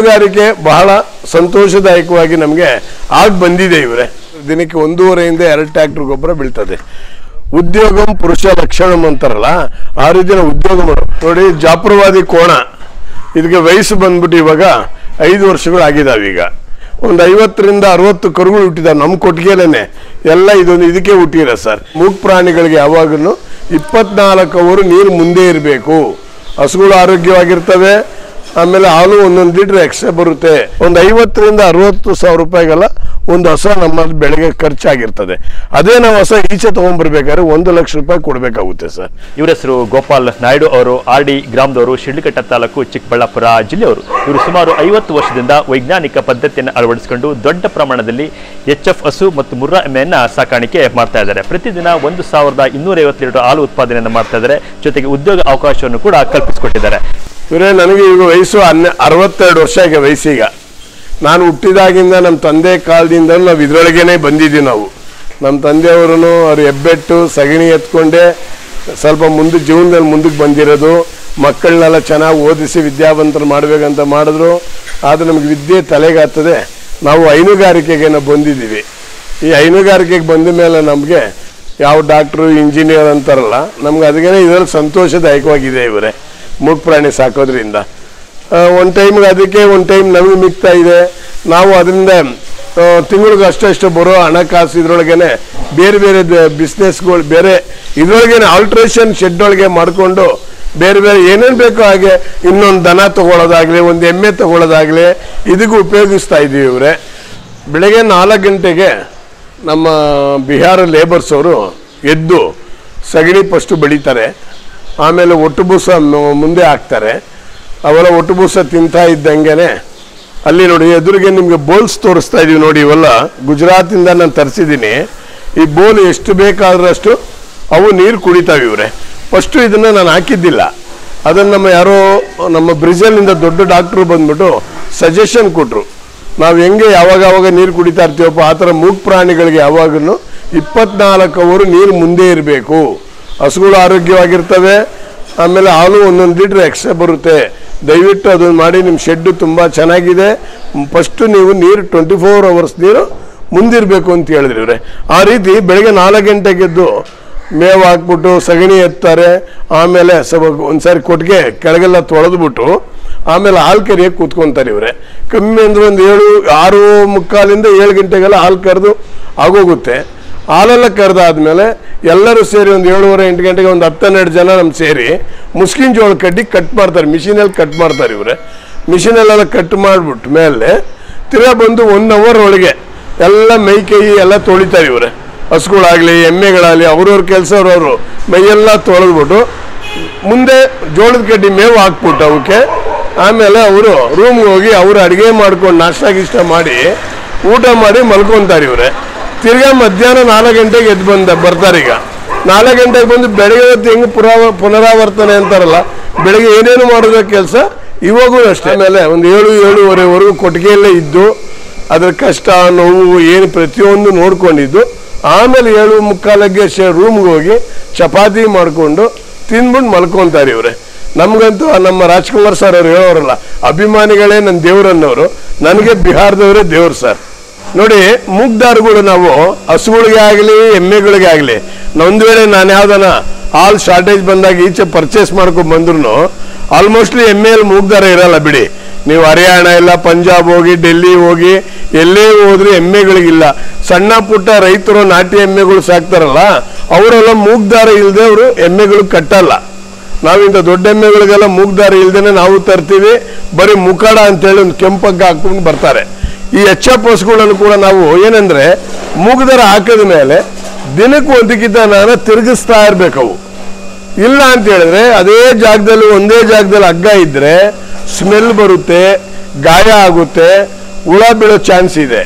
ಹೈನುಗಾರಿಕೆ ಬಹಳ ಸಂತೋಷದಾಯಕವಾಗಿ ನಮಗೆ ಆಗಿ ಬಂದಿದೆ ಇವರೇ ದಿನಕ್ಕೆ ಒಂದೂವರೆಯಿಂದ ಎರಡು ಟ್ರ್ಯಾಕ್ಟರ್ ಗೊಬ್ಬರ ಬೀಳ್ತದೆ ಉದ್ಯೋಗಂ ಪುರುಷ ಲಕ್ಷಣಂ ಅಂತಾರಲ್ಲ ಆ ರೀತಿ ನಾವು ಉದ್ಯೋಗ ಮಾಡೋ ನೋಡಿ ಜಾಪುರವಾದಿ ಕೋಣ ಇದಕ್ಕೆ ವಯಸ್ಸು ಬಂದ್ಬಿಟ್ಟು ಇವಾಗ ಐದು ವರ್ಷಗಳು ಆಗಿದಾವೆ ಈಗ ಒಂದು ಐವತ್ತರಿಂದ ಅರವತ್ತು ಕರುಗಳು ಹುಟ್ಟಿದಾವೆ ನಮ್ಮ ಕೊಟ್ಟಿಗೆಲೇನೆ ಎಲ್ಲ ಇದೊಂದು ಇದಕ್ಕೆ ಹುಟ್ಟಿರ ಸರ್ ಮೂಗ್ ಪ್ರಾಣಿಗಳಿಗೆ ಯಾವಾಗಲೂ ಇಪ್ಪತ್ನಾಲ್ಕು ಅವರು ನೀರು ಮುಂದೆ ಇರಬೇಕು ಹಸುಗಳು ಆರೋಗ್ಯವಾಗಿರ್ತವೆ ಆಮೇಲೆ ಹಾಲು ಒಂದೊಂದು ಲೀಟರ್ ಎಕ್ಸ್ಟ್ರಾ ಬರುತ್ತೆ ಒಂದು ಐವತ್ತರಿಂದ ಅರವತ್ತು ಸಾವಿರ ರೂಪಾಯಿಗೆಲ್ಲ ಒಂದು ಹಸ ನಮ್ಮಲ್ಲಿ ಬೆಳಗ್ಗೆ ಖರ್ಚಾಗಿರ್ತದೆ ಅದೇ ನಾವು ಹೊಸ ಈಚೆ ತಗೊಂಡ್ಬರ್ಬೇಕಾದ್ರೆ ಒಂದು ಲಕ್ಷ ರೂಪಾಯಿ ಕೊಡಬೇಕಾಗುತ್ತೆ ಸರ್ ಇವರ ಹೆಸರು ಗೋಪಾಲ್ ನಾಯ್ಡು ಅವರು ಆರ್ ಡಿ ಗ್ರಾಮದವರು ಶಿಡ್ಲಘಟ್ಟ ತಾಲೂಕು ಚಿಕ್ಕಬಳ್ಳಾಪುರ ಜಿಲ್ಲೆಯವರು ಇವರು ಸುಮಾರು ಐವತ್ತು ವರ್ಷದಿಂದ ವೈಜ್ಞಾನಿಕ ಪದ್ಧತಿಯನ್ನು ಅಳವಡಿಸಿಕೊಂಡು ದೊಡ್ಡ ಪ್ರಮಾಣದಲ್ಲಿ ಎಚ್ ಎಫ್ ಹಸು ಮತ್ತು ಮುರ್ರಾ ಎಮ್ಮೆಯನ್ನ ಸಾಕಾಣಿಕೆ ಮಾಡ್ತಾ ಇದ್ದಾರೆ ಪ್ರತಿದಿನ ಒಂದು ಸಾವಿರದ ಇನ್ನೂರೈವತ್ತು ಲೀಟರ್ ಹಾಲು ಉತ್ಪಾದನೆಯನ್ನು ಮಾಡ್ತಾ ಇದ್ದಾರೆ ಜೊತೆಗೆ ಉದ್ಯೋಗ ಅವಕಾಶವನ್ನು ಕೂಡ ಕಲ್ಪಿಸಿಕೊಟ್ಟಿದ್ದಾರೆ ಇವರೇ ನನಗೆ ಈಗ ವಯಸ್ಸು ಹನ್ನೆ ಅರವತ್ತೆರಡು ವರ್ಷ ಆಗಿದೆ ವಯಸ್ಸೀಗ ನಾನು ಹುಟ್ಟಿದಾಗಿಂದ ನಮ್ಮ ತಂದೆ ಕಾಲದಿಂದ ನಾವು ಇದರೊಳಗೇನೆ ಬಂದಿದ್ದೀವಿ ನಾವು ನಮ್ಮ ತಂದೆಯವರು ಅವ್ರು ಹೆಬ್ಬೆಟ್ಟು ಸಗಣಿ ಎತ್ಕೊಂಡೆ ಸ್ವಲ್ಪ ಮುಂದೆ ಜೀವನದಲ್ಲಿ ಮುಂದಕ್ಕೆ ಬಂದಿರೋದು ಮಕ್ಕಳನ್ನೆಲ್ಲ ಚೆನ್ನಾಗಿ ಓದಿಸಿ ವಿದ್ಯಾವಂತರು ಮಾಡಬೇಕಂತ ಮಾಡಿದ್ರು ಆದರೆ ನಮಗೆ ವಿದ್ಯೆ ತಲೆಗೆ ಹತ್ತದೆ ನಾವು ಹೈನುಗಾರಿಕೆಗೆ ನಾವು ಬಂದಿದ್ದೀವಿ ಈ ಹೈನುಗಾರಿಕೆಗೆ ಬಂದ ಮೇಲೆ ನಮಗೆ ಯಾವ ಡಾಕ್ಟ್ರು ಇಂಜಿನಿಯರ್ ಅಂತಾರಲ್ಲ ನಮ್ಗೆ ಅದಕ್ಕೆ ಇದರಲ್ಲಿ ಸಂತೋಷದಾಯಕವಾಗಿದೆ ಇವರೇ ಮೂಗ್ ಪ್ರಾಣಿ ಸಾಕೋದ್ರಿಂದ ಒಂದು ಟೈಮ್ಗೆ ಅದಕ್ಕೆ ಒಂದು ಟೈಮ್ ನಮಗೆ ಮಿಗ್ತಾ ಇದೆ ನಾವು ಅದರಿಂದ ತಿಂಗಳಿಗೆ ಅಷ್ಟಷ್ಟು ಬರೋ ಹಣಕಾಸು ಇದ್ರೊಳಗೇನೆ ಬೇರೆ ಬೇರೆ ಬಿಸ್ನೆಸ್ಗಳು ಬೇರೆ ಇದ್ರೊಳಗೇನೆ ಆಲ್ಟ್ರೇಷನ್ ಶೆಡ್ ಒಳಗೆ ಮಾಡಿಕೊಂಡು ಬೇರೆ ಬೇರೆ ಏನೇನು ಬೇಕೋ ಹಾಗೆ ಇನ್ನೊಂದು ದನ ತಗೊಳ್ಳೋದಾಗ್ಲಿ ಒಂದು ಎಮ್ಮೆ ತಗೊಳ್ಳೋದಾಗ್ಲಿ ಇದಕ್ಕೂ ಉಪಯೋಗಿಸ್ತಾ ಇದ್ದೀವಿ ಇವರೇ ಬೆಳಗ್ಗೆ ನಾಲ್ಕು ಗಂಟೆಗೆ ನಮ್ಮ ಬಿಹಾರ ಲೇಬರ್ಸ್ ಅವರು ಎದ್ದು ಸಗಣಿ ಫಸ್ಟು ಬೆಳೀತಾರೆ ಆಮೇಲೆ ಒಟ್ಟು ಬೂಸ ಮ- ಮುಂದೆ ಹಾಕ್ತಾರೆ ಅವೆಲ್ಲ ಒಟ್ಟು ಬೂಸ ತಿಂತಾ ಇದ್ದಂಗೆನೆ ಅಲ್ಲಿ ನೋಡಿ ಎದುರಿಗೆ ನಿಮಗೆ ಬೋಲ್ಸ್ ತೋರಿಸ್ತಾ ಇದೀವಿ ನೋಡಿ ಇವೆಲ್ಲ ಗುಜರಾತಿಂದ ನಾನು ತರಿಸಿದ್ದೀನಿ ಈ ಬೋಲ್ ಎಷ್ಟು ಬೇಕಾದ್ರಷ್ಟು ಅವು ನೀರು ಕುಡಿತಾವೆ ಇವ್ರೆ ಫಸ್ಟು ಇದನ್ನು ನಾನು ಹಾಕಿದ್ದಿಲ್ಲ ಅದನ್ನು ನಮ್ಮ ಯಾರೋ ನಮ್ಮ ಬ್ರಿಜಲ್ನಿಂದ ದೊಡ್ಡ ಡಾಕ್ಟ್ರು ಬಂದ್ಬಿಟ್ಟು ಸಜೆಷನ್ ಕೊಟ್ಟರು ನಾವು ಹೆಂಗೆ ಯಾವಾಗ ಯಾವಾಗ ನೀರು ಕುಡಿತಾ ಇರ್ತೀವಪ್ಪ ಆ ಥರ ಮೂಗ್ ಪ್ರಾಣಿಗಳಿಗೆ ಯಾವಾಗಲೂ ಇಪ್ಪತ್ನಾಲ್ಕು ಅವರು ನೀರು ಮುಂದೆ ಇರಬೇಕು ಹಸುಗಳು ಆರೋಗ್ಯವಾಗಿರ್ತವೆ ಆಮೇಲೆ ಹಾಲು ಒಂದೊಂದು ಲೀಟ್ರ್ ಎಕ್ಸ್ಟ್ರಾ ಬರುತ್ತೆ ದಯವಿಟ್ಟು ಅದನ್ನು ಮಾಡಿ ನಿಮ್ಮ ಶೆಡ್ಡು ತುಂಬ ಚೆನ್ನಾಗಿದೆ ಫಸ್ಟು ನೀವು ನೀರು ಟ್ವೆಂಟಿ ಫೋರ್ ಅವರ್ಸ್ ನೀರು ಮುಂದಿರಬೇಕು ಅಂತ ಹೇಳಿದ್ರಿ ಇವ್ರೆ ಆ ರೀತಿ ಬೆಳಗ್ಗೆ ನಾಲ್ಕು ಗಂಟೆಗೆದ್ದು ಮೇವು ಹಾಕ್ಬಿಟ್ಟು ಸಗಣಿ ಎತ್ತಾರೆ ಆಮೇಲೆ ಸ್ವಲ್ಪ ಒಂದ್ಸಾರಿ ಕೊಟ್ಟಿಗೆ ಕೆಳಗೆಲ್ಲ ತೊಳೆದ್ಬಿಟ್ಟು ಆಮೇಲೆ ಹಾಲು ಕರಿಯಕ್ಕೆ ಕೂತ್ಕೊಂತಾರೆ ಇವರೇ ಕಮ್ಮಿ ಅಂದ್ರೆ ಒಂದು ಏಳು ಆರು ಮುಕ್ಕಾಲಿಂದ ಏಳು ಗಂಟೆಗೆಲ್ಲ ಹಾಲು ಕರೆದು ಆಗೋಗುತ್ತೆ ಹಾಲೆಲ್ಲ ಕರೆದಾದ್ಮೇಲೆ ಎಲ್ಲರೂ ಸೇರಿ ಒಂದು ಏಳುವರೆ ಎಂಟು ಗಂಟೆಗೆ ಒಂದು ಹತ್ತೆರಡು ಜನ ನಮ್ಮ ಸೇರಿ ಮುಸ್ಕಿನ ಜೋಳ ಕಡ್ಡಿ ಕಟ್ ಮಾಡ್ತಾರೆ ಮಿಷಿನಲ್ಲಿ ಕಟ್ ಮಾಡ್ತಾರೆ ಇವರೇ ಮಿಷಿನಲ್ಲೆಲ್ಲ ಕಟ್ ಮಾಡಿಬಿಟ್ಟು ಮೇಲೆ ತಿರ್ಗಾ ಬಂದು ಒನ್ ಅವರ್ ಒಳಗೆ ಎಲ್ಲ ಮೈ ಕೈ ಎಲ್ಲ ತೊಳಿತಾರೆ ಇವರೇ ಹಸುಗಳಾಗಲಿ ಎಮ್ಮೆಗಳಾಗಲಿ ಅವ್ರವ್ರ ಕೆಲಸ ಅವ್ರವರು ಮೈಯೆಲ್ಲ ತೊಳೆದ್ಬಿಟ್ಟು ಮುಂದೆ ಜೋಳದ ಕಡ್ಡಿ ಮೇವು ಹಾಕ್ಬಿಟ್ಟು ಅವಕ್ಕೆ ಆಮೇಲೆ ಅವರು ರೂಮ್ಗೆ ಹೋಗಿ ಅವರು ಅಡುಗೆ ಮಾಡ್ಕೊಂಡು ನಾಷ್ಟ ಗೀಷ್ಟ ಮಾಡಿ ಊಟ ಮಾಡಿ ಮಲ್ಕೊತಾರೆ ಇವರೇ ತಿರ್ಗಾ ಮಧ್ಯಾಹ್ನ ನಾಲ್ಕು ಗಂಟೆಗೆ ಎದ್ದು ಬಂದ ಬರ್ತಾರೆ ಈಗ ನಾಲ್ಕು ಗಂಟೆಗೆ ಬಂದು ಬೆಳಗ್ಗೆ ಹೊತ್ತು ಹೆಂಗೆ ಪುರಾವ ಪುನರಾವರ್ತನೆ ಅಂತಾರಲ್ಲ ಬೆಳಗ್ಗೆ ಏನೇನು ಮಾಡೋದ ಕೆಲಸ ಇವಾಗೂ ಅಷ್ಟೇ ಆಮೇಲೆ ಒಂದು ಏಳು ಏಳುವರೆವರೆಗೂ ಕೊಟ್ಟಿಗೆಯಲ್ಲೇ ಇದ್ದು ಅದ್ರ ಕಷ್ಟ ನೋವು ಏನು ಪ್ರತಿಯೊಂದು ನೋಡ್ಕೊಂಡಿದ್ದು ಆಮೇಲೆ ಏಳು ಮುಕ್ಕಾಲಕ್ಕೆ ಶೇ ರೂಮ್ಗೆ ಹೋಗಿ ಚಪಾತಿ ಮಾಡಿಕೊಂಡು ತಿಂದ್ಬಿಟ್ಟು ಮಲ್ಕೊತಾರೆ ಇವರೇ ನಮಗಂತೂ ಆ ನಮ್ಮ ರಾಜ್ಕುಮಾರ್ ಸರ್ ಅವ್ರು ಹೇಳೋರಲ್ಲ ಅಭಿಮಾನಿಗಳೇ ನನ್ನ ದೇವ್ರನ್ನವರು ನನಗೆ ಬಿಹಾರದವರೇ ದೇವ್ರು ಸರ್ ನೋಡಿ ಮೂಗ್ದಾರ್ಗಳು ನಾವು ಹಸುಗಳಿಗೆ ಆಗಲಿ ಎಮ್ಮೆಗಳಿಗೆ ಆಗಲಿ ಒಂದು ವೇಳೆ ನಾನು ಯಾವ್ದನ ಹಾಲ್ ಶಾರ್ಟೇಜ್ ಬಂದಾಗ ಈಚೆ ಪರ್ಚೇಸ್ ಮಾಡ್ಕೊಂಡು ಬಂದ್ರು ಆಲ್ಮೋಸ್ಟ್ಲಿ ಎಮ್ಮೆಯಲ್ಲಿ ಮೂಗ್ದಾರ ಇರಲ್ಲ ಬಿಡಿ ನೀವು ಹರಿಯಾಣ ಇಲ್ಲ ಪಂಜಾಬ್ ಹೋಗಿ ಡೆಲ್ಲಿ ಹೋಗಿ ಎಲ್ಲೇ ಹೋದ್ರೂ ಎಮ್ಮೆಗಳಿಗಿಲ್ಲ ಸಣ್ಣ ಪುಟ್ಟ ರೈತರು ನಾಟಿ ಎಮ್ಮೆಗಳು ಸಾಕ್ತಾರಲ್ಲ ಅವರೆಲ್ಲ ಮೂಗ್ದಾರ ಇಲ್ಲದೆ ಅವರು ಎಮ್ಮೆಗಳು ಕಟ್ಟಲ್ಲ ನಾವಿಂತ ದೊಡ್ಡ ಎಮ್ಮೆಗಳಿಗೆಲ್ಲ ಮೂಗ್ದಾರ ಇಲ್ದೇನೆ ನಾವು ತರ್ತೀವಿ ಬರೀ ಮುಖಾಡ ಅಂತೇಳಿ ಒಂದು ಕೆಂಪಗ್ಗ ಹಾಕೊಂಡು ಬರ್ತಾರೆ ಈ ಎಚ್ ಎಫ್ ಹಸುಗಳನ್ನು ಕೂಡ ನಾವು ಏನಂದ್ರೆ ಮೂಗ್ದಾರ ಹಾಕಿದ ಮೇಲೆ ದಿನಕ್ಕೆ ಒಂದಕ್ಕಿಂತ ನಾನು ತಿರುಗಿಸ್ತಾ ಇರ್ಬೇಕು ಅವು ಇಲ್ಲ ಅಂತ ಹೇಳಿದ್ರೆ ಅದೇ ಜಾಗದಲ್ಲಿ ಒಂದೇ ಜಾಗದಲ್ಲಿ ಹಗ್ಗ ಇದ್ರೆ ಸ್ಮೆಲ್ ಬರುತ್ತೆ ಗಾಯ ಆಗುತ್ತೆ ಹುಳ ಬೀಳೋ ಚಾನ್ಸ್ ಇದೆ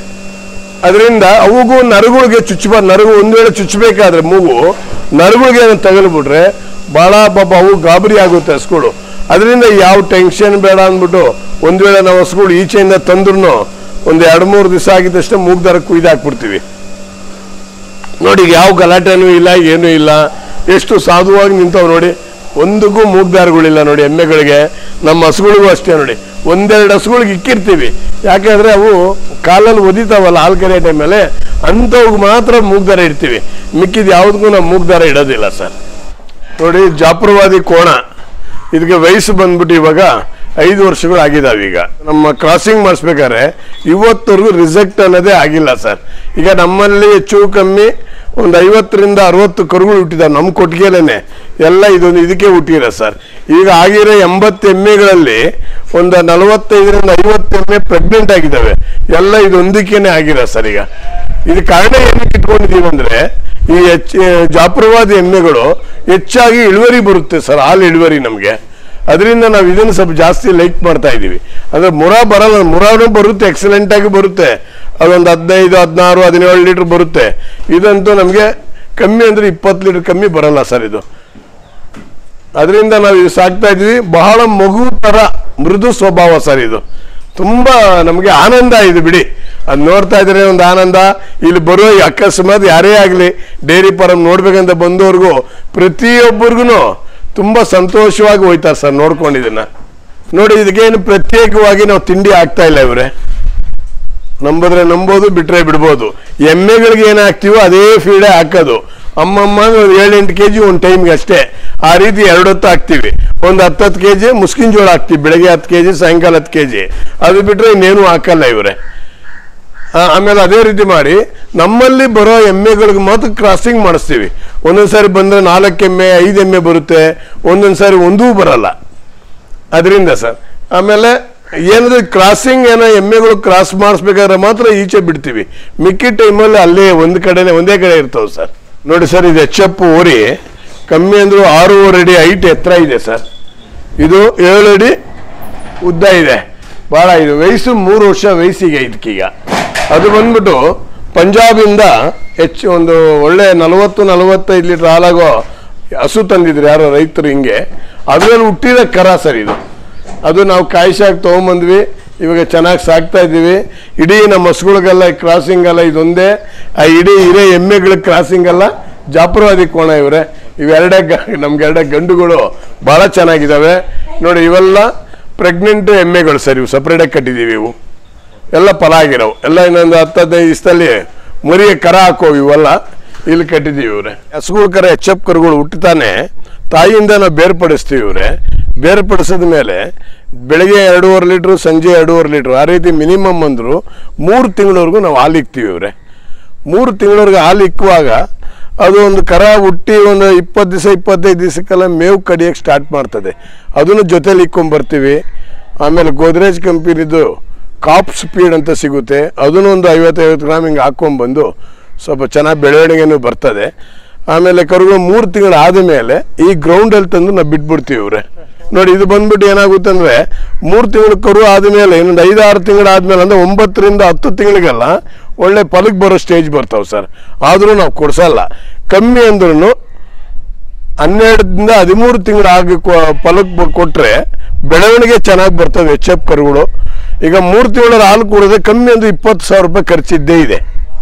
ಅದರಿಂದ ಅವುಗೂ ನರಗಳಿಗೆ ಚುಚ್ಚಬ ನರಗು ಒಂದು ವೇಳೆ ಚುಚ್ಚಬೇಕಾದ್ರೆ ಮೂಗು ನರಗಳಿಗೆ ತಗಲ್ಬಿಟ್ರೆ ಭಾಳ ಪಾಪ ಅವು ಗಾಬರಿ ಆಗುತ್ತೆ ಹಸುಗಳು ಅದರಿಂದ ಯಾವ ಟೆನ್ಷನ್ ಬೇಡ ಅಂದ್ಬಿಟ್ಟು ಒಂದು ವೇಳೆ ನಾವು ಹಸುಗಳು ಈಚೆಯಿಂದ ತಂದ್ರು ಒಂದು ಎರಡು ಮೂರು ದಿವಸ ಆಗಿದ್ದಷ್ಟೇ ಮೂಗ್ ದರ ಕುಯ್ದು ಹಾಕ್ಬಿಡ್ತೀವಿ ನೋಡಿ ಯಾವ ಗಲಾಟೆನೂ ಇಲ್ಲ ಏನೂ ಇಲ್ಲ ಎಷ್ಟು ಸಾಧುವಾಗಿ ನಿಂತವ್ ನೋಡಿ ಒಂದಕ್ಕೂ ಮೂಗ್ದಾರಗಳಿಲ್ಲ ನೋಡಿ ಎಮ್ಮೆಗಳಿಗೆ ನಮ್ಮ ಹಸುಗಳಿಗೂ ಅಷ್ಟೇ ನೋಡಿ ಒಂದೆರಡು ಹಸುಗಳಿಗೆ ಇಕ್ಕಿರ್ತೀವಿ ಯಾಕೆಂದ್ರೆ ಅವು ಕಾಲಲ್ಲಿ ಒದಿತಾವಲ್ಲ ಹಾಲು ಕರೆಯೋ ಟೈಮಲ್ಲಿ ಅಂಥವ್ಗೆ ಮಾತ್ರ ಮೂಗ್ದಾರ ಇಡ್ತೀವಿ ಮಿಕ್ಕಿದ ಯಾವುದಕ್ಕೂ ನಾವು ಮೂಗ್ದಾರ ಇಡೋದಿಲ್ಲ ಸರ್ ನೋಡಿ ಜಾಪುರವಾದಿ ಕೋಣ ಇದಕ್ಕೆ ವಯಸ್ಸು ಬಂದ್ಬಿಟ್ಟು ಇವಾಗ ಐದು ವರ್ಷಗಳು ಆಗಿದಾವೆ ಈಗ ನಮ್ಮ ಕ್ರಾಸಿಂಗ್ ಮಾಡಿಸ್ಬೇಕಾದ್ರೆ ಇವತ್ತವರೆಗೂ ರಿಸೆಕ್ಟ್ ಅನ್ನೋದೇ ಆಗಿಲ್ಲ ಸರ್ ಈಗ ನಮ್ಮಲ್ಲಿ ಹೆಚ್ಚು ಕಮ್ಮಿ ಒಂದು ಐವತ್ತರಿಂದ ಅರವತ್ತು ಕರುಗಳು ಹುಟ್ಟಿದಾವೆ ನಮ್ಮ ಕೊಟ್ಟಿಗೆಲೇನೆ ಎಲ್ಲ ಇದೊಂದು ಇದಕ್ಕೆ ಹುಟ್ಟಿರೋ ಸರ್ ಈಗ ಆಗಿರೋ ಎಂಬತ್ತು ಎಮ್ಮೆಗಳಲ್ಲಿ ಒಂದು ನಲವತ್ತೈದರಿಂದ ಐವತ್ತು ಎಮ್ಮೆ ಪ್ರೆಗ್ನೆಂಟ್ ಆಗಿದ್ದಾವೆ ಎಲ್ಲ ಇದೊಂದಕ್ಕೇನೆ ಆಗಿರೋ ಸರ್ ಈಗ ಇದು ಕಾರಣ ಏನಕ್ಕೆ ಇಟ್ಕೊಂಡಿದ್ದೀವಿ ಅಂದ್ರೆ ಈ ಹೆಚ್ಚ ಜಾಪುರವಾದ ಎಮ್ಮೆಗಳು ಹೆಚ್ಚಾಗಿ ಇಳುವರಿ ಬರುತ್ತೆ ಸರ್ ಹಾಲು ಇಳುವರಿ ನಮಗೆ ಅದರಿಂದ ನಾವು ಇದನ್ನು ಸ್ವಲ್ಪ ಜಾಸ್ತಿ ಲೈಕ್ ಮಾಡ್ತಾ ಇದ್ದೀವಿ ಅಂದ್ರೆ ಮುರ ಬರಲ್ಲ ಮುರಾನು ಬರುತ್ತೆ ಎಕ್ಸಲೆಂಟ್ ಆಗಿ ಬರುತ್ತೆ ಅದೊಂದು ಹದಿನೈದು ಹದಿನಾರು ಹದಿನೇಳು ಲೀಟರ್ ಬರುತ್ತೆ ಇದಂತೂ ನಮಗೆ ಕಮ್ಮಿ ಅಂದ್ರೆ ಇಪ್ಪತ್ತು ಲೀಟರ್ ಕಮ್ಮಿ ಬರಲ್ಲ ಸರ್ ಇದು ಅದರಿಂದ ನಾವು ಇದು ಸಾಕ್ತಾ ಇದ್ವಿ ಬಹಳ ಮಗು ತರ ಮೃದು ಸ್ವಭಾವ ಸರ್ ಇದು ತುಂಬಾ ನಮಗೆ ಆನಂದ ಇದು ಬಿಡಿ ಅದು ನೋಡ್ತಾ ಇದ್ರೆ ಒಂದು ಆನಂದ ಇಲ್ಲಿ ಬರೋ ಈ ಅಕಸ್ಮಾತ್ ಯಾರೇ ಆಗಲಿ ಡೈರಿ ಫಾರಂ ನೋಡ್ಬೇಕಂತ ಬಂದವ್ರಿಗೂ ಪ್ರತಿಯೊಬ್ಬರಿಗೂ ತುಂಬಾ ಸಂತೋಷವಾಗಿ ಹೋಯ್ತಾರೆ ಸರ್ ನೋಡ್ಕೊಂಡಿದ್ದನ್ನ ನೋಡಿ ಇದಕ್ಕೇನು ಪ್ರತ್ಯೇಕವಾಗಿ ನಾವು ತಿಂಡಿ ಆಗ್ತಾ ಇಲ್ಲ ಇವರೇ ನಂಬಿದ್ರೆ ನಂಬೋದು ಬಿಟ್ರೆ ಬಿಡ್ಬೋದು ಎಮ್ಮೆಗಳಿಗೆ ಏನು ಹಾಕ್ತೀವೋ ಅದೇ ಫೀಡೇ ಹಾಕೋದು ಅಮ್ಮಮ್ಮ ಒಂದು ಏಳೆಂಟು ಕೆ ಜಿ ಒಂದು ಟೈಮ್ಗೆ ಅಷ್ಟೇ ಆ ರೀತಿ ಎರಡು ಹೊತ್ತು ಹಾಕ್ತೀವಿ ಒಂದು ಹತ್ತತ್ತು ಕೆ ಜಿ ಮುಸ್ಕಿನ ಜೋಳ ಹಾಕ್ತೀವಿ ಬೆಳಗ್ಗೆ ಹತ್ತು ಕೆ ಜಿ ಸಾಯಂಕಾಲ ಹತ್ತು ಕೆ ಜಿ ಅದು ಬಿಟ್ರೆ ಇನ್ನೇನು ಹಾಕಲ್ಲ ಇವರೇ ಆ- ಆಮೇಲೆ ಅದೇ ರೀತಿ ಮಾಡಿ ನಮ್ಮಲ್ಲಿ ಬರೋ ಎಮ್ಮೆಗಳಿಗೆ ಮಾತ್ರ ಕ್ರಾಸಿಂಗ್ ಮಾಡಿಸ್ತೀವಿ ಒಂದೊಂದು ಸಾರಿ ಬಂದರೆ ನಾಲ್ಕು ಎಮ್ಮೆ ಐದು ಎಮ್ಮೆ ಬರುತ್ತೆ ಒಂದೊಂದು ಸಾರಿ ಒಂದೂ ಬರಲ್ಲ ಅದರಿಂದ ಸರ್ ಆಮೇಲೆ ಏನಾದ್ರು ಕ್ರಾಸಿಂಗ್ ಏನೋ ಎಮ್ಮೆಗಳು ಕ್ರಾಸ್ ಮಾಡಿಸ್ಬೇಕಾದ್ರೆ ಮಾತ್ರ ಈಚೆ ಬಿಡ್ತೀವಿ ಮಿಕ್ಕಿ ಟೈಮಲ್ಲಿ ಅಲ್ಲೇ ಒಂದು ಕಡೆನೆ ಒಂದೇ ಕಡೆ ಇರ್ತವೆ ಸರ್ ನೋಡಿ ಸರ್ ಇದು ಎಚ್ ಎಫ್ ಓರಿ ಕಮ್ಮಿ ಅಂದ್ರೂ ಆರೂವರೆ ಅಡಿ ಹೈಟ್ ಎತ್ತರ ಇದೆ ಸರ್ ಇದು ಏಳು ಅಡಿ ಉದ್ದ ಇದೆ ಭಾಳ ಇದು ವಯಸ್ಸು ಮೂರು ವರ್ಷ ವಯಸ್ಸಿಗೆ ಇದಕ್ಕೀಗ ಅದು ಬಂದ್ಬಿಟ್ಟು ಪಂಜಾಬಿಂದ ಹೆಚ್ಚು ಒಂದು ಒಳ್ಳೆ ನಲವತ್ತು ನಲವತ್ತೈದು ಲೀಟರ್ ಹಾಲಾಗೋ ಹಸು ತಂದಿದ್ರು ಯಾರೋ ರೈತರು ಹಿಂಗೆ ಅದರಲ್ಲಿ ಹುಟ್ಟಿದ ಕರ ಸರ್ ಇದು ಅದು ನಾವು ಕಾಯಿಸಾಗಿ ತೊಗೊಂಬಂದ್ವಿ ಇವಾಗ ಚೆನ್ನಾಗಿ ಸಾಕ್ತಾ ಇದ್ದೀವಿ ಇಡೀ ನಮ್ಮ ಹಸುಗಳಿಗೆಲ್ಲ ಕ್ರಾಸಿಂಗ್ ಎಲ್ಲ ಇದೊಂದೇ ಆ ಇಡೀ ಹಿರೇ ಎಮ್ಮೆಗಳ ಕ್ರಾಸಿಂಗ್ ಎಲ್ಲ ಜಾಪುರವಾದಿ ಕೋಣ ಇವರೇ ಇವೆರಡೇ ಗ ನಮ್ಗೆರಡೇ ಗಂಡುಗಳು ಭಾಳ ಚೆನ್ನಾಗಿದ್ದಾವೆ ನೋಡಿ ಇವೆಲ್ಲ ಪ್ರೆಗ್ನೆಂಟ್ ಎಮ್ಮೆಗಳು ಸರ್ ಇವು ಸಪ್ರೇಟಾಗಿ ಕಟ್ಟಿದ್ದೀವಿ ಇವು ಎಲ್ಲ ಫಲ ಆಗಿರೋವು ಎಲ್ಲ ಇನ್ನೊಂದು ಹತ್ತು ಹದಿನೈದು ದಿವಸದಲ್ಲಿ ಮರಿಯ ಕರ ಹಾಕೋ ಇವೆಲ್ಲ ಇಲ್ಲಿ ಕಟ್ಟಿದ್ದೀವಿ ಇವ್ರೆ ಹಸುಗಳ ಕರ ಎಚ್ ಎಫ್ ಕರುಗಳು ಹುಟ್ಟುತ್ತಾನೆ ತಾಯಿಯಿಂದ ನಾವು ಬೇರ್ಪಡಿಸ್ತೀವಿ ಇವ್ರೆ ಬೇರ್ಪಡಿಸಿದ ಮೇಲೆ ಬೆಳಗ್ಗೆ ಎರಡೂವರೆ ಲೀಟ್ರು ಸಂಜೆ ಎರಡೂವರೆ ಲೀಟ್ರು ಆ ರೀತಿ ಮಿನಿಮಮ್ ಅಂದರು ಮೂರು ತಿಂಗಳವರೆಗೂ ನಾವು ಹಾಲು ಇಕ್ತೀವಿ ಇವ್ರೆ ಮೂರು ತಿಂಗಳವರೆಗೆ ಹಾಲು ಇಕ್ಕುವಾಗ ಅದು ಒಂದು ಕರ ಹುಟ್ಟಿ ಒಂದು ಇಪ್ಪತ್ತು ದಿವಸ ಇಪ್ಪತ್ತೈದು ದಿವಸಕ್ಕೆಲ್ಲ ಮೇವು ಕಡಿಯೋಕ್ಕೆ ಸ್ಟಾರ್ಟ್ ಮಾಡ್ತದೆ ಅದನ್ನು ಜೊತೆಲಿ ಇಕ್ಕೊಂಬರ್ತೀವಿ ಆಮೇಲೆ ಗೋದ್ರೇಜ್ ಕಂಪನಿದು ಕಾಪ್ ಸ್ಪೀಡ್ ಅಂತ ಸಿಗುತ್ತೆ ಅದನ್ನು ಒಂದು ಐವತ್ತೈವತ್ತು ಗ್ರಾಮ್ ಹಿಂಗೆ ಹಾಕ್ಕೊಂಬಂದು ಸ್ವಲ್ಪ ಚೆನ್ನಾಗಿ ಬೆಳವಣಿಗೆನೂ ಬರ್ತದೆ ಆಮೇಲೆ ಕರುಗಳು ಮೂರು ತಿಂಗಳು ಆದಮೇಲೆ ಈ ಗ್ರೌಂಡಲ್ಲಿ ತಂದು ನಾವು ಬಿಟ್ಬಿಡ್ತೀವಿ ಇವ್ರೆ ನೋಡಿ ಇದು ಬಂದ್ಬಿಟ್ಟು ಏನಾಗುತ್ತೆ ಅಂದರೆ ಮೂರು ತಿಂಗಳು ಕರು ಆದಮೇಲೆ ಇನ್ನೊಂದು ಐದಾರು ತಿಂಗಳು ಆದಮೇಲೆ ಅಂದರೆ ಒಂಬತ್ತರಿಂದ ಹತ್ತು ತಿಂಗಳಿಗೆಲ್ಲ ಒಳ್ಳೆ ಫಲಕ್ಕೆ ಬರೋ ಸ್ಟೇಜ್ ಬರ್ತಾವೆ ಸರ್ ಆದರೂ ನಾವು ಕೊಡ್ಸಲ್ಲ ಕಮ್ಮಿ ಅಂದ್ರೂ ಹನ್ನೆರಡರಿಂದ ಹದಿಮೂರು ತಿಂಗಳು ಆಗಿ ಫಲಕ್ಕೆ ಕೊಟ್ಟರೆ ಬೆಳವಣಿಗೆ ಚೆನ್ನಾಗಿ ಬರ್ತವೆ ಎಚ್ ಎಫ್ ಕರುಗಳು ಈಗ ಮೂರು ತಿಂಗಳ ಹಾಲು ಕುಡಿದ್ರೆ ಕಮ್ಮಿ ಅಂದ್ರೆ ಇಪ್ಪತ್ತು ಸಾವಿರ ರೂಪಾಯಿ ಖರ್ಚಿದ್ದೇ ಇದೆ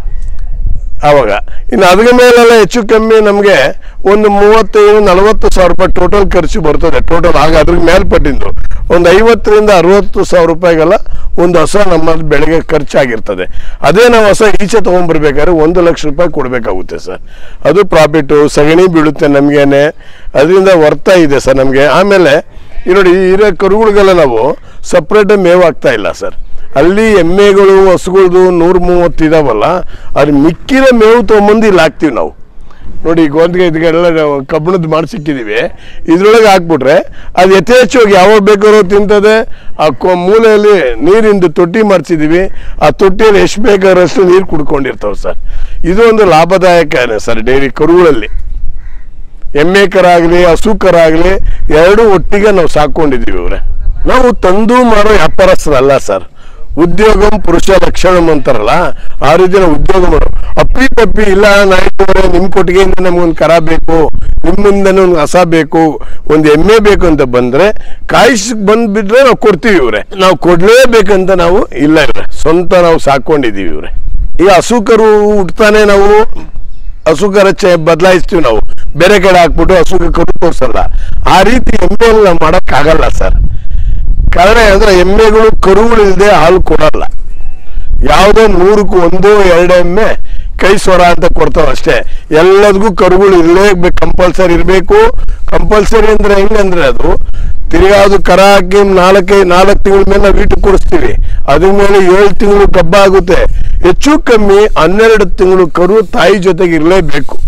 ಆವಾಗ ಇನ್ನು ಅದ್ರ ಮೇಲೆಲ್ಲ ಹೆಚ್ಚು ಕಮ್ಮಿ ನಮಗೆ ಒಂದು ಮೂವತ್ತೈದು ನಲವತ್ತು ಸಾವಿರ ರೂಪಾಯಿ ಟೋಟಲ್ ಖರ್ಚು ಬರ್ತದೆ ಟೋಟಲ್ ಆಗ ಅದ್ರ ಮೇಲ್ಪಟ್ಟಿದ್ದು ಒಂದು ಐವತ್ತರಿಂದ ಅರವತ್ತು ಸಾವಿರ ರೂಪಾಯಿಗೆಲ್ಲ ಒಂದು ಹೊಸ ನಮ್ಮಲ್ಲಿ ಬೆಳಗ್ಗೆ ಖರ್ಚಾಗಿರ್ತದೆ ಅದೇ ನಾವು ಹೊಸ ಈಚೆ ತೊಗೊಂಡ್ಬರ್ಬೇಕಾದ್ರೆ ಒಂದು ಲಕ್ಷ ರೂಪಾಯಿ ಕೊಡಬೇಕಾಗುತ್ತೆ ಸರ್ ಅದು ಪ್ರಾಫಿಟ್ಟು ಸಗಣಿ ಬೀಳುತ್ತೆ ನಮಗೇನೆ ಅದರಿಂದ ವರ್ತ ಇದೆ ಸರ್ ನಮಗೆ ಆಮೇಲೆ ಈ ನೋಡಿ ಈ ಇರೋ ಕರುಗಳಿಗೆಲ್ಲ ನಾವು ಸಪ್ರೇಟ್ ಮೇವು ಆಗ್ತಾ ಇಲ್ಲ ಸರ್ ಅಲ್ಲಿ ಎಮ್ಮೆಗಳು ಹಸುಗಳದು ನೂರ ಮೂವತ್ತು ಇದಾವಲ್ಲ ಅದು ಮಿಕ್ಕಿರೋ ಮೇವು ತೊಗೊಂಬಂದು ಇಲ್ಲಿ ಹಾಕ್ತೀವಿ ನಾವು ನೋಡಿ ಗೋಂದಿಗೆ ಇದಕ್ಕೆಲ್ಲ ನಾವು ಕಬ್ಬಣದ ಮಾಡಿ ಸಿಕ್ಕಿದ್ದೀವಿ ಇದ್ರೊಳಗೆ ಹಾಕ್ಬಿಟ್ರೆ ಅದು ಯಥೇಚ್ಛವಾಗಿ ಯಾವಾಗ ಬೇಕಾದ್ರೂ ತಿಂತದೆ ಆ ಕೊ- ಮೂಲೆಯಲ್ಲಿ ನೀರಿಂದು ತೊಟ್ಟಿ ಮಾಡಿಸಿದ್ದೀವಿ ಆ ತೊಟ್ಟಿಯಲ್ಲಿ ಎಷ್ಟು ಬೇಕಾದ್ರೂ ಅಷ್ಟು ನೀರು ಕುಡ್ಕೊಂಡಿರ್ತಾವೆ ಸರ್ ಇದು ಒಂದು ಲಾಭದಾಯಕನೇ ಸರ್ ಡೈರಿ ಕರುಗಳಲ್ಲಿ ಎಮ್ಮೆ ಕರ ಆಗಲಿ ಹಸು ಕರ ಆಗಲಿ ಎರಡೂ ಒಟ್ಟಿಗೆ ನಾವು ಸಾಕೊಂಡಿದ್ದೀವಿ ಇವ್ರೆ ನಾವು ತಂದು ಮಾಡೋ ವ್ಯಾಪಾರಸ್ಥರಲ್ಲ ಸರ್ ಉದ್ಯೋಗಂ ಪುರುಷ ಲಕ್ಷಣಂ ಅಂತಾರಲ್ಲ ಆ ರೀತಿ ನಾವು ಉದ್ಯೋಗ ಮಾಡೋ ಅಪ್ಪಿ ತಪ್ಪಿ ಇಲ್ಲ ನಾಯ್ಕವರೇ ನಿಮ್ಮ ಕೊಟ್ಟಿಗೆಯಿಂದ ನಮ್ಗೊಂದು ಕರ ಬೇಕು ನಿಮ್ಮಿಂದನೂ ಒಂದು ಹಸ ಬೇಕು ಒಂದು ಎಮ್ಮೆ ಬೇಕು ಅಂತ ಬಂದ್ರೆ ಕಾಯಿಸ್ ಬಂದ್ಬಿಟ್ರೆ ನಾವು ಕೊಡ್ತೀವಿ ಇವ್ರೆ ನಾವು ಕೊಡ್ಲೇಬೇಕಂತ ನಾವು ಇಲ್ಲ ಇವ್ರೆ ಸ್ವಂತ ನಾವು ಸಾಕೊಂಡಿದ್ದೀವಿ ಇವ್ರೆ ಈಗ ಹಸು ಕರು ಹುಟ್ತಾನೆ ನಾವು ಹಸು ಕರ ಚೆ ಬದಲಾಯಿಸ್ತೀವಿ ನಾವು ಬೇರೆ ಕಡೆ ಹಾಕ್ಬಿಟ್ಟು ಹಸು ಕರು ತೋರಿಸಲ್ಲ ಆ ರೀತಿ ಎಮ್ಮೆಯಲ್ಲಿ ನಾವು ಮಾಡೋಕ್ಕಾಗಲ್ಲ ಸರ್ ಕಾರಣ ಅಂದ್ರೆ ಎಮ್ಮೆಗಳು ಕರುಗಳಿಲ್ಲದೆ ಹಾಲು ಕೊಡಲ್ಲ ಯಾವುದೋ ನೂರಕ್ಕೂ ಒಂದು ಎರಡು ಎಮ್ಮೆ ಕೈ ಸ್ವರ ಅಂತ ಕೊಡ್ತಾವ ಅಷ್ಟೇ ಎಲ್ಲದಕ್ಕೂ ಕರುಗಳು ಇರಲೇಬೇಕು ಕಂಪಲ್ಸರಿ ಇರಬೇಕು ಕಂಪಲ್ಸರಿ ಅಂದ್ರೆ ಹೆಂಗಂದ್ರೆ ಅದು ತಿರ್ಗಾ ಅದು ಕರ ಹಾಕಿ ನಾಲ್ಕೈ ನಾಲ್ಕು ತಿಂಗಳ ಮೇಲೆ ನಾವು ಇಟ್ಟು ಕೊಡಿಸ್ತೀವಿ ಅದ್ರ ಮೇಲೆ ಏಳು ತಿಂಗಳು ಕಬ್ಬ ಆಗುತ್ತೆ ಹೆಚ್ಚು ಕಮ್ಮಿ ಹನ್ನೆರಡು ತಿಂಗಳು ಕರು ತಾಯಿ ಜೊತೆಗೆ ಇರಲೇಬೇಕು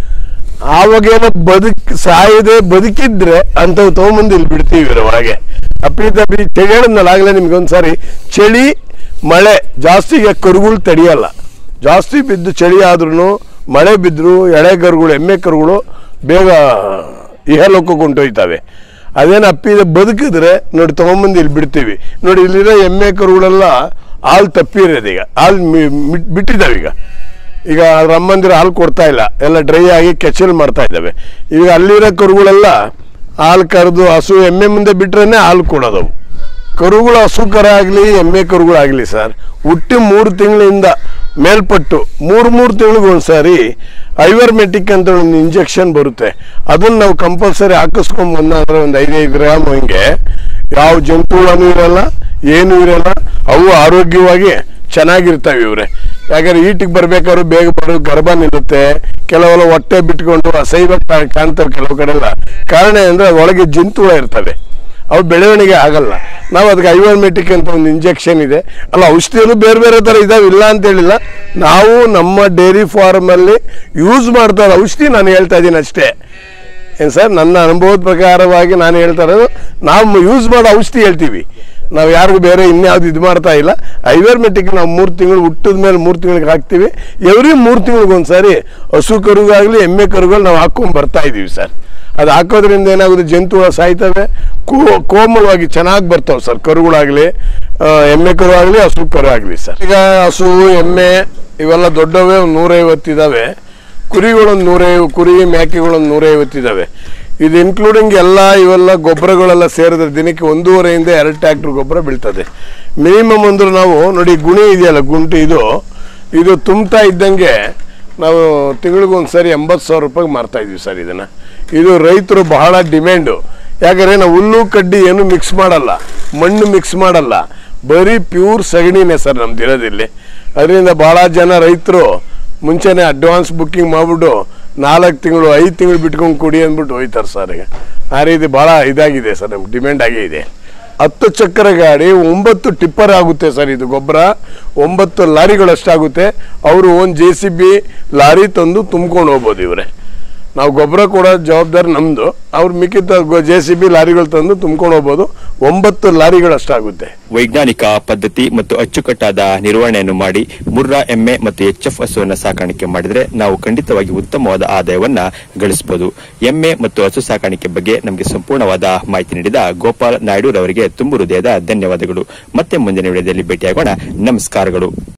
ಆವಾಗೇನೋ ಬದುಕ್ ಸಾಯದೆ ಬದುಕಿದ್ರೆ ಅಂಥವು ತಗೊಂಬಂದು ಇಲ್ಲಿ ಬಿಡ್ತೀವಿ ಇವ್ರ ಒಳಗೆ ಅಪ್ಪಿ ತಪ್ಪಿ ಚಳಿ ಹೇಳಿದ್ನಲ್ಲ ಆಗಲೇ ನಿಮ್ಗೆ ಒಂದ್ಸಾರಿ ಚಳಿ ಮಳೆ ಜಾಸ್ತಿಗೆ ಕರುಗಳು ತಡಿಯಲ್ಲ ಜಾಸ್ತಿ ಬಿದ್ದು ಚಳಿ ಆದ್ರೂ ಮಳೆ ಬಿದ್ದರೂ ಎಳೆ ಕರುಗಳು ಎಮ್ಮೆ ಕರುಗಳು ಬೇಗ ಇಹಲೋಕಕ್ಕೆ ಹೊಂಟೋಯ್ತವೆ ಅದೇನು ಅಪ್ಪಿದ ಬದುಕಿದ್ರೆ ನೋಡಿ ತಗೊಂಬಂದು ಇಲ್ಲಿ ಬಿಡ್ತೀವಿ ನೋಡಿ ಇಲ್ಲಿರೋ ಎಮ್ಮೆ ಕರುಗಳೆಲ್ಲ ಹಾಲು ತಪ್ಪಿರೋದು ಈಗ ಹಾಲು ಬಿಟ್ಟಿದ್ದಾವೆ ಈಗ ಈಗ ಅದ್ರ ಅಮ್ಮಂದಿರು ಹಾಲು ಕೊಡ್ತಾ ಇಲ್ಲ ಎಲ್ಲ ಡ್ರೈ ಆಗಿ ಕೆಚ್ಚಲ್ ಮಾಡ್ತಾ ಇದ್ದಾವೆ ಈಗ ಅಲ್ಲಿರೋ ಕರುಗಳೆಲ್ಲ ಹಾಲು ಕರೆದು ಹಸು ಎಮ್ಮೆ ಮುಂದೆ ಬಿಟ್ರೇನೆ ಹಾಲು ಕೊಡೋದವು ಕರುಗಳು ಹಸು ಕರ ಆಗಲಿ ಎಮ್ಮೆ ಕರುಗಳಾಗಲಿ ಸರ್ ಹುಟ್ಟಿ ಮೂರು ತಿಂಗಳಿಂದ ಮೇಲ್ಪಟ್ಟು ಮೂರು ಮೂರು ತಿಂಗಳಿಗೆ ಒಂದ್ಸಾರಿ ಐವರ್ಮೆಟಿಕ್ ಅಂತ ಒಂದು ಇಂಜೆಕ್ಷನ್ ಬರುತ್ತೆ ಅದನ್ನ ನಾವು ಕಂಪಲ್ಸರಿ ಹಾಕಿಸ್ಕೊಂಡ್ ಬಂದ್ರೆ ಒಂದು ಐದೈದು ಗ್ರಾಮ್ ಹಿಂಗೆ ಯಾವ ಜಂತುಗಳೂ ಇರಲ್ಲ ಏನೂ ಇರಲ್ಲ ಅವು ಆರೋಗ್ಯವಾಗಿ ಚೆನ್ನಾಗಿರ್ತವೆ ಇವ್ರೆ ಯಾಕಂದ್ರೆ ಈಟಿಗೆ ಬರ್ಬೇಕಾದ್ರು ಬೇಗ ಬರೋ ಗರ್ಭ ನಿಲ್ಲುತ್ತೆ ಕೆಲವೆಲ್ಲ ಹೊಟ್ಟೆ ಬಿಟ್ಕೊಂಡು ಅಸಹ್ಯ ಕಾಣ್ತವೆ ಕೆಲವು ಕಡೆ ಎಲ್ಲ ಕಾರಣ ಅಂದ್ರೆ ಒಳಗೆ ಜಂತುಳ ಇರ್ತವೆ ಅವು ಬೆಳವಣಿಗೆ ಆಗಲ್ಲ ನಾವು ಅದಕ್ಕೆ ಐವರ್ಮೆಟಿಕ್ ಅಂತ ಒಂದು ಇಂಜೆಕ್ಷನ್ ಇದೆ ಅಲ್ಲ ಔಷಧಿಯಲ್ಲೂ ಬೇರೆ ಬೇರೆ ಥರ ಇದಾವೆ ಇಲ್ಲ ಅಂತ ಹೇಳಿಲ್ಲ ನಾವು ನಮ್ಮ ಡೈರಿ ಫಾರ್ಮಲ್ಲಿ ಯೂಸ್ ಮಾಡ್ತಾ ಇರೋ ಔಷಧಿ ನಾನು ಹೇಳ್ತಾ ಇದ್ದೀನಿ ಅಷ್ಟೇ ಏನು ಸರ್ ನನ್ನ ಅನುಭವದ ಪ್ರಕಾರವಾಗಿ ನಾನು ಹೇಳ್ತಾ ಇರೋದು ನಾವು ಯೂಸ್ ಮಾಡೋ ಔಷಧಿ ಹೇಳ್ತೀವಿ ನಾವು ಯಾರಿಗೂ ಬೇರೆ ಇನ್ಯಾವ್ದು ಇದು ಮಾಡ್ತಾ ಇಲ್ಲ ಐವರ್ಮೆಟಿಕ್ ನಾವು ಮೂರು ತಿಂಗಳು ಹುಟ್ಟಿದ ಮೇಲೆ ಮೂರು ತಿಂಗಳಿಗೆ ಹಾಕ್ತೀವಿ ಎವ್ರಿ ಮೂರು ತಿಂಗಳಿಗೆ ಒಂದ್ಸಾರಿ ಹಸು ಕರುಗಾಗಲಿ ಎಮ್ಮೆ ಕರುಗಳು ನಾವು ಹಾಕ್ಕೊಂಡು ಬರ್ತಾ ಇದ್ದೀವಿ ಸರ್ ಅದು ಹಾಕೋದ್ರಿಂದ ಏನಾಗುತ್ತೆ ಜಂತುಗಳು ಸಾಯ್ತವೆ ಕೋ ಕೋಮಲವಾಗಿ ಚೆನ್ನಾಗಿ ಬರ್ತಾವೆ ಸರ್ ಕರುಗಳಾಗಲಿ ಎಮ್ಮೆ ಕರು ಆಗಲಿ ಹಸು ಕರು ಆಗಲಿ ಸರ್ ಈಗ ಹಸು ಎಮ್ಮೆ ಇವೆಲ್ಲ ದೊಡ್ಡವೇ ಒಂದು ನೂರೈವತ್ತು ಇದ್ದಾವೆ ಕುರಿಗಳೊಂದು ನೂರೈವ ಕುರಿ ಮೇಕೆಗಳೊಂದು ನೂರೈವತ್ತಿದ್ದಾವೆ ಇದು ಇನ್ಕ್ಲೂಡಿಂಗ್ ಎಲ್ಲ ಇವೆಲ್ಲ ಗೊಬ್ಬರಗಳೆಲ್ಲ ಸೇರಿದ್ರೆ ದಿನಕ್ಕೆ ಒಂದೂವರೆಯಿಂದ ಎರಡು ಟ್ಯಾಕ್ಟ್ರ್ ಗೊಬ್ಬರ ಬೀಳ್ತದೆ ಮಿನಿಮಮ್ ಅಂದ್ರೆ ನಾವು ನೋಡಿ ಗುಣಿ ಇದೆಯಲ್ಲ ಗುಂಟು ಇದು ಇದು ತುಂಬ್ತಾ ಇದ್ದಂಗೆ ನಾವು ತಿಂಗಳಿಗೆ ಒಂದು ಸರಿ ಎಂಬತ್ತು ಸಾವಿರ ರೂಪಾಯಿಗೆ ಮಾರ್ತಾ ಇದೀವಿ ಸರ್ ಇದನ್ನು ಇದು ರೈತರು ಬಹಳ ಡಿಮ್ಯಾಂಡು ಯಾಕಂದರೆ ನಾವು ಹುಲ್ಲು ಕಡ್ಡಿ ಏನು ಮಿಕ್ಸ್ ಮಾಡಲ್ಲ ಮಣ್ಣು ಮಿಕ್ಸ್ ಮಾಡಲ್ಲ ಬರೀ ಪ್ಯೂರ್ ಸಗಣಿನೇ ಸರ್ ನಮ್ದು ಇರೋದಿಲ್ಲಿ ಅದರಿಂದ ಭಾಳ ಜನ ರೈತರು ಮುಂಚೆನೇ ಅಡ್ವಾನ್ಸ್ ಬುಕ್ಕಿಂಗ್ ಮಾಡಿಬಿಟ್ಟು ನಾಲ್ಕು ತಿಂಗಳು ಐದು ತಿಂಗಳು ಬಿಟ್ಕೊಂಡು ಕೊಡಿ ಅಂದ್ಬಿಟ್ಟು ಹೋಯ್ತಾರೆ ಸರ್ ಈಗ ಆ ರೀತಿ ಭಾಳ ಇದಾಗಿದೆ ಸರ್ ನಮ್ಗೆ ಡಿಮ್ಯಾಂಡ್ ಆಗೇ ಇದೆ ಹತ್ತು ಚಕ್ರ ಗಾಡಿ ಒಂಬತ್ತು ಟಿಪ್ಪರ್ ಆಗುತ್ತೆ ಸರ್ ಇದು ಗೊಬ್ಬರ ಒಂಬತ್ತು ಲಾರಿಗಳಷ್ಟಾಗುತ್ತೆ ಅವರು ಒಂದು ಜೆ ಸಿ ಬಿ ಲಾರಿ ತಂದು ತುಂಬ್ಕೊಂಡು ಹೋಗ್ಬೋದು ಇವರೇ ನಾವು ಗೊಬ್ಬರ ಕೊಡೋ ಜವಾಬ್ದಾರಿ ನಮ್ಮದು ಅವ್ರು ಮಿಕ್ಕಿದ ಜೆ ಸಿ ಬಿ ಲಾರಿಗಳು ತಂದು ತುಂಬ್ಕೊಂಡು ಹೋಗ್ಬೋದು ಒಂಬತ್ತು ಲಾರಿಗಳಷ್ಟಾಗುತ್ತೆ ವೈಜ್ಞಾನಿಕ ಪದ್ಧತಿ ಮತ್ತು ಅಚ್ಚುಕಟ್ಟಾದ ನಿರ್ವಹಣೆಯನ್ನು ಮಾಡಿ ಮುರ್ರಾ ಎಮ್ಮೆ ಮತ್ತು ಎಚ್ ಎಫ್ ಹಸುವನ್ನು ಸಾಕಾಣಿಕೆ ಮಾಡಿದ್ರೆ ನಾವು ಖಂಡಿತವಾಗಿ ಉತ್ತಮವಾದ ಆದಾಯವನ್ನ ಗಳಿಸಬಹುದು ಎಮ್ಮೆ ಮತ್ತು ಹಸು ಸಾಕಾಣಿಕೆ ಬಗ್ಗೆ ನಮಗೆ ಸಂಪೂರ್ಣವಾದ ಮಾಹಿತಿ ನೀಡಿದ ಗೋಪಾಲ್ ನಾಯ್ಡು ರವರಿಗೆ ತುಂಬು ಹೃದಯದ ಧನ್ಯವಾದಗಳು ಮತ್ತೆ ಮುಂದಿನ ವಿಡಿಯೋದಲ್ಲಿ ಭೇಟಿಯಾಗೋಣ ನಮಸ್ಕಾರಗಳು